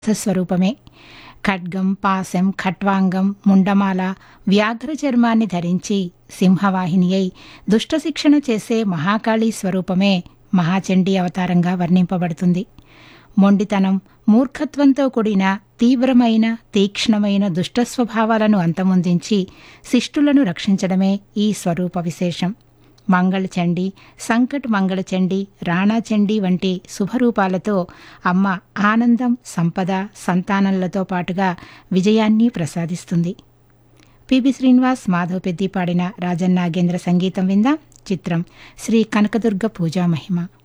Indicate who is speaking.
Speaker 1: స్వరూపమే ఖడ్గం పాశం ఖట్వాంగం ముండమాల వ్యాఘ్ర చర్మాన్ని ధరించి సింహవాహిని అయి దుష్టశిక్షణ చేసే మహాకాళీ స్వరూపమే మహాచండీ అవతారంగా వర్ణింపబడుతుంది మొండితనం మూర్ఖత్వంతో కూడిన తీవ్రమైన తీక్ష్ణమైన దుష్ట స్వభావాలను అంతమొందించి శిష్టులను రక్షించడమే ఈ స్వరూప విశేషం మంగళచండి సంకట్ మంగళచండి రాణాచండి వంటి శుభరూపాలతో అమ్మ ఆనందం సంపద సంతానములతో పాటుగా విజయాన్ని ప్రసాదిస్తుంది పిబి శ్రీనివాస్ మాధవ్ పెద్ది పాడిన రాజన్నాగేంద్ర సంగీతం విందాం చిత్రం శ్రీ కనకదుర్గ పూజా మహిమ